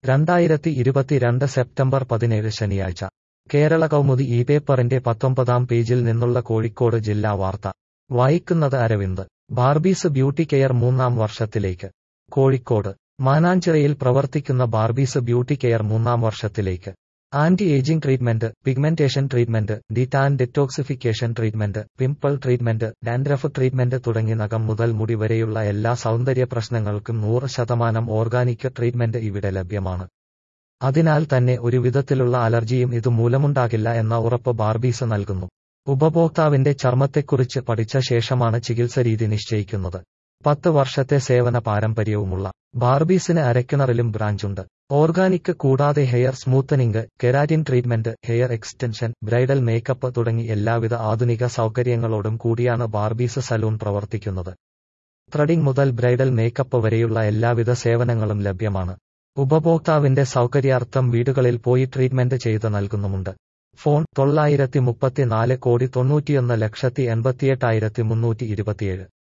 രണ്ടായിരത്തി ഇരുപത്തിരണ്ട് സെപ്റ്റംബർ പതിനേഴ് ശനിയാഴ്ച കേരള കൗമുദി ഈ പേപ്പറിന്റെ പത്തൊമ്പതാം പേജിൽ നിന്നുള്ള കോഴിക്കോട് ജില്ലാ വാർത്ത വായിക്കുന്നത് അരവിന്ദ് ബാർബീസ് ബ്യൂട്ടി കെയർ മൂന്നാം വർഷത്തിലേക്ക് കോഴിക്കോട് മാനാഞ്ചിറയിൽ പ്രവർത്തിക്കുന്ന ബാർബീസ് ബ്യൂട്ടി കെയർ മൂന്നാം വർഷത്തിലേക്ക് anti ageing treatment pigmentation treatment detan detoxification treatment pimple treatment dandruff treatment തുടങ്ങി നഖം മുതൽ മുടി വരെയുള്ള എല്ലാ സൗന്ദര്യ പ്രശ്നങ്ങൾക്കും നൂറ് ശതമാനം ഓർഗാനിക് ട്രീറ്റ്മെന്റ് ഇവിടെ ലഭ്യമാണ് അതിനാൽ തന്നെ ഒരു വിധത്തിലുള്ള അലർജിയും ഇതുമൂലമുണ്ടാകില്ല എന്ന ഉറപ്പ് ബാർബീസ് നൽകുന്നു ഉപഭോക്താവിന്റെ ചർമ്മത്തെക്കുറിച്ച് പഠിച്ച ശേഷമാണ് ചികിത്സ രീതി നിശ്ചയിക്കുന്നത് പത്ത് വർഷത്തെ സേവന പാരമ്പര്യവുമുള്ള ബാർബീസിന് അരക്കിണറിലും ബ്രാഞ്ചുണ്ട് ഓർഗാനിക് കൂടാതെ hair smoothening keratin treatment hair extension bridal makeup തുടങ്ങി എല്ലാവിധ ആധുനിക സൗകര്യങ്ങളോടും കൂടിയാണ് ബാർബീസ് സലൂൺ പ്രവർത്തിക്കുന്നത് ത്രെഡിംഗ് മുതൽ ബ്രൈഡൽ മേക്കപ്പ് വരെയുള്ള എല്ലാവിധ സേവനങ്ങളും ലഭ്യമാണ് ഉപഭോക്താവിന്റെ സൗകര്യാർത്ഥം വീടുകളിൽ പോയി ട്രീറ്റ്മെന്റ് ചെയ്ത് നൽകുന്നുമുണ്ട് ഫോൺ തൊള്ളായിരത്തി മുപ്പത്തിനാല് കോടി തൊണ്ണൂറ്റിയൊന്ന് ലക്ഷത്തി എൺപത്തിയെട്ടായിരത്തി മുന്നൂറ്റി ഇരുപത്തിയേഴ്